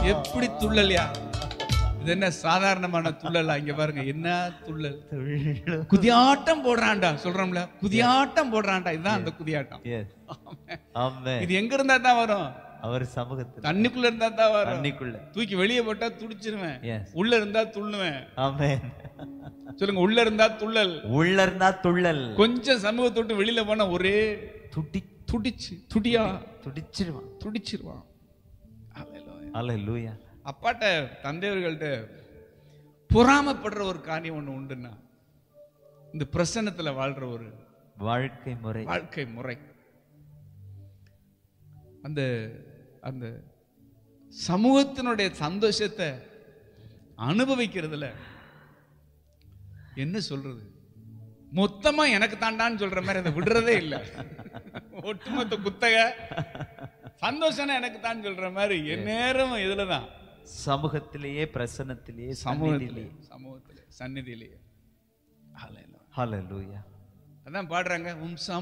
எப்படி துள்ளல்யா இது என்ன சாதாரணமான துள்ளலா இங்க பாருங்க என்ன துள்ளல் துள்ளும். குதியாட்டம் போடுறான்டா சொல்றோம்ல குதியாட்டம் போடுறான்டா இதுதான் அந்த குதியாட்டம் Yes. ஆமென். இது எங்க இருந்தா தான் வரும் அவர் சமூகத்தில் தண்ணிக்குள்ள இருந்தா தான் வரும் தண்ணிக்குள்ள தூக்கி வெளியே போட்டா துடிச்சிருவேன் Yes. உள்ள இருந்தா துள்ளுவேன் ஆமென் சொல்லுங்க உள்ள இருந்தா துள்ளல் உள்ள இருந்தா துள்ளல் கொஞ்சம் சமூகத்தை விட்டு வெளியில போனா ஒரே துடி துடிச்சு துடியா துடிச்சிருவான் துடிச்சிருவான் Hallelujah. அல்லேலூயா அப்பாட்ட தந்தையர்கள்ட்ட பொறாமப்படுற ஒரு காரியம் ஒண்ணு உண்டுன்னா இந்த பிரசன்னத்துல வாழ்ற ஒரு வாழ்க்கை முறை வாழ்க்கை முறை அந்த அந்த சமூகத்தினுடைய சந்தோஷத்தை அனுபவிக்கிறதுல என்ன சொல்றது மொத்தமா எனக்கு தாண்டான்னு சொல்ற மாதிரி அதை விடுறதே இல்லை ஒட்டுமொத்த குத்தக சந்தோஷம் எனக்கு தான் சொல்ற மாதிரி என் நேரம் இதுலதான் சமூகத்திலேயே பிரசன்னத்திலேயே சமூகத்திலே சமூகத்திலேயே சமூகத்திலே சந்நிதியிலேயே ஹalleluya அதான் பாடுறாங்க உம்